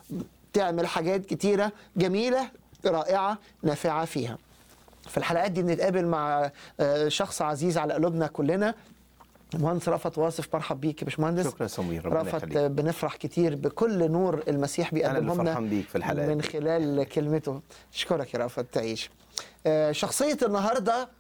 تعمل حاجات كتيرة جميلة رائعة نافعة فيها في الحلقات دي بنتقابل مع آه، شخص عزيز على قلوبنا كلنا مهندس رفعت واصف مرحب بيك يا باشمهندس شكرا يا سمير ربنا رفعت يخليك آه، بنفرح كتير بكل نور المسيح اللي بيقدمه لنا فرحان بيك في الحلقات من دي. خلال كلمته اشكرك يا رفعت تعيش آه، شخصية النهاردة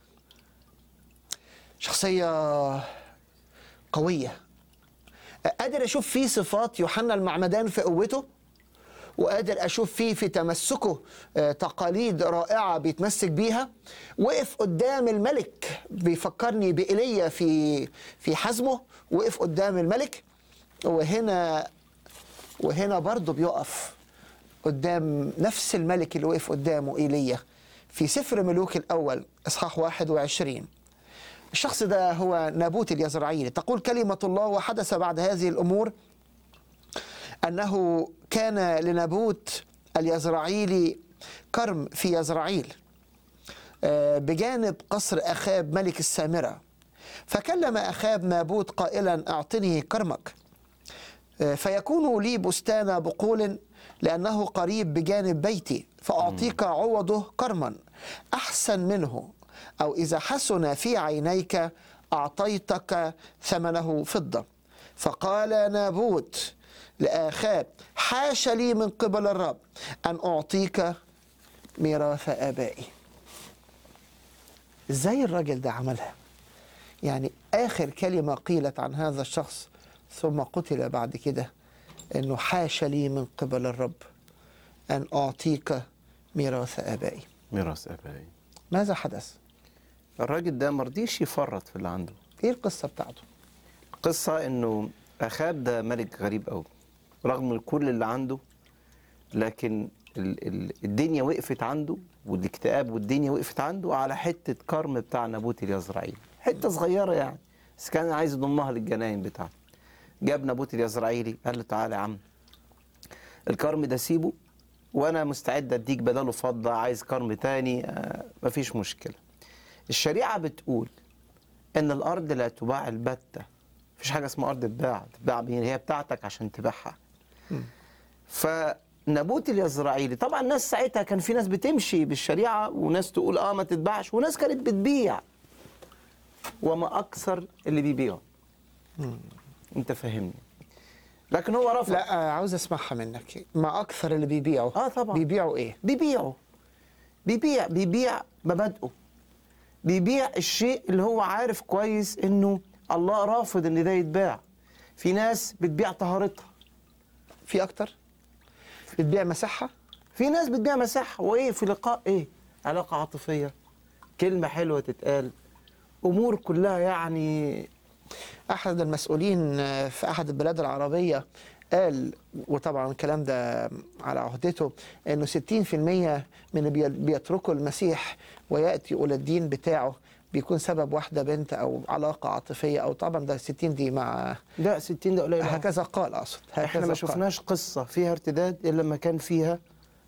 شخصية قوية آه، قادر أشوف فيه صفات يوحنا المعمدان في قوته وقادر اشوف فيه في تمسكه آه، تقاليد رائعه بيتمسك بيها وقف قدام الملك بيفكرني بايليا في في حزمه وقف قدام الملك وهنا وهنا برضه بيقف قدام نفس الملك اللي وقف قدامه ايليا في سفر ملوك الاول اصحاح 21 الشخص ده هو نابوت اليزرعيلي تقول كلمه الله وحدث بعد هذه الامور أنه كان لنابوت اليزرعيلي كرم في يزرعيل آه، بجانب قصر أخاب ملك السامرة فكلم أخاب نابوت قائلا أعطني كرمك آه، فيكون لي بستان بقول لأنه قريب بجانب بيتي فأعطيك عوضه كرما أحسن منه أو إذا حسن في عينيك أعطيتك ثمنه فضة فقال نابوت لآخاب حاش لي من قبل الرب أن أعطيك ميراث آبائي إزاي الراجل ده عملها يعني آخر كلمة قيلت عن هذا الشخص ثم قتل بعد كده أنه حاش لي من قبل الرب أن أعطيك ميراث آبائي ميراث ابائي ماذا حدث؟ الراجل ده مرضيش يفرط في اللي عنده إيه القصة بتاعته؟ قصة انه اخاب ده ملك غريب قوي رغم من كل اللي عنده لكن ال ال الدنيا وقفت عنده والاكتئاب والدنيا وقفت عنده على حتة كرم بتاع نابوت اليزرعيلي حتة صغيرة يعني بس كان عايز يضمها للجناين بتاعته جاب نابوت اليزرعيلي قال له تعالى يا عم الكرم ده سيبه وانا مستعد اديك بداله فضة عايز كرم تاني آه مفيش مشكلة الشريعة بتقول ان الارض لا تباع البتة مفيش حاجة اسمها ارض تباع تباع بين هي بتاعتك عشان تبيعها فنابوت اليزرعيلي طبعا الناس ساعتها كان في ناس بتمشي بالشريعة وناس تقول اه ما تتباعش وناس كانت بتبيع وما اكثر اللي بيبيعوا انت فاهمني لكن هو رفض لا آه، عاوز أسمعها منك ما أكثر اللي بيبيعوا آه طبعا. بيبيعوا إيه؟ بيبيعه بيبيع بيبيع مبادئه بيبيع الشيء اللي هو عارف كويس انه الله رافض ان ده يتباع في ناس بتبيع طهارتها في أكتر؟ بتبيع مساحة؟ في ناس بتبيع مساحه وايه في لقاء ايه علاقه عاطفيه كلمه حلوه تتقال امور كلها يعني احد المسؤولين في احد البلاد العربيه قال وطبعا الكلام ده على عهدته انه 60% من اللي بي- بيتركوا المسيح وياتي الى الدين بتاعه بيكون سبب واحده بنت او علاقه عاطفيه او طبعا ده 60 دي مع لا 60 ده قليل أوي. هكذا قال اقصد هكذا احنا ما قال. شفناش قصه فيها ارتداد الا لما كان فيها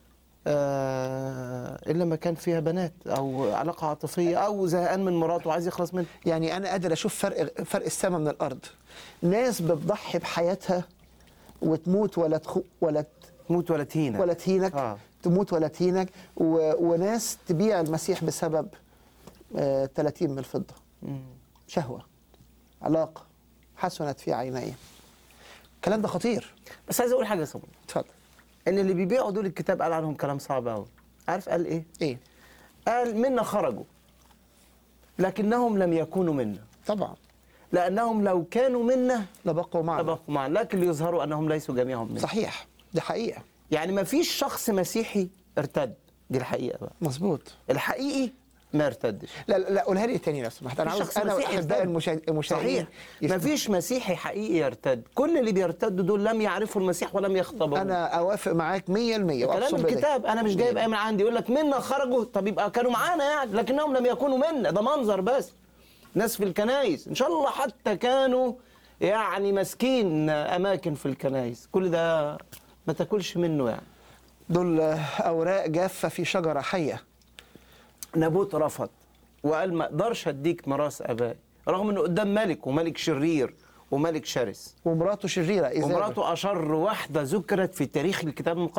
آه الا لما كان فيها بنات او علاقه عاطفيه او زهقان من مراته وعايز يخلص منها يعني انا قادر اشوف فرق فرق السماء من الارض ناس بتضحي بحياتها وتموت ولا تخو ولا ت- تموت ولا تهينك ولا تهينك آه. تموت ولا تهينك و... وناس تبيع المسيح بسبب آه 30 من الفضة مم. شهوة علاقة حسنت في عينيه الكلام ده خطير بس عايز اقول حاجه يا صبري اتفضل ان اللي بيبيعوا دول الكتاب قال عنهم كلام صعب قوي عارف قال ايه ايه قال منا خرجوا لكنهم لم يكونوا منا طبعا لانهم لو كانوا منا لبقوا معنا لبقوا معنا لكن ليظهروا انهم ليسوا جميعهم منا صحيح دي حقيقة يعني ما فيش شخص مسيحي ارتد دي الحقيقه بقى مظبوط الحقيقي ما ارتدش لا لا لا، قولها لي تاني لو سمحت انا في عاوز شخص انا مسيحي واحبائي ارتد. المشا- المشاهدين صحيح يسمعوا. ما فيش مسيحي حقيقي يرتد كل اللي بيرتدوا دول لم يعرفوا المسيح ولم يختبروا انا اوافق معاك 100% كلام وأقسم بالله. الكتاب انا مش جايب ايه من عندي يقول لك منا خرجوا طب يبقى كانوا معانا يعني لكنهم لم يكونوا منا ده منظر بس ناس في الكنايس ان شاء الله حتى كانوا يعني ماسكين اماكن في الكنايس كل ده ما تاكلش منه يعني دول اوراق جافه في شجره حيه نابوت رفض وقال ما اقدرش اديك ميراث ابائي رغم انه قدام ملك وملك شرير وملك شرس ومراته شريرة إيزابل ومراته اشر واحده ذكرت في تاريخ الكتاب المقدس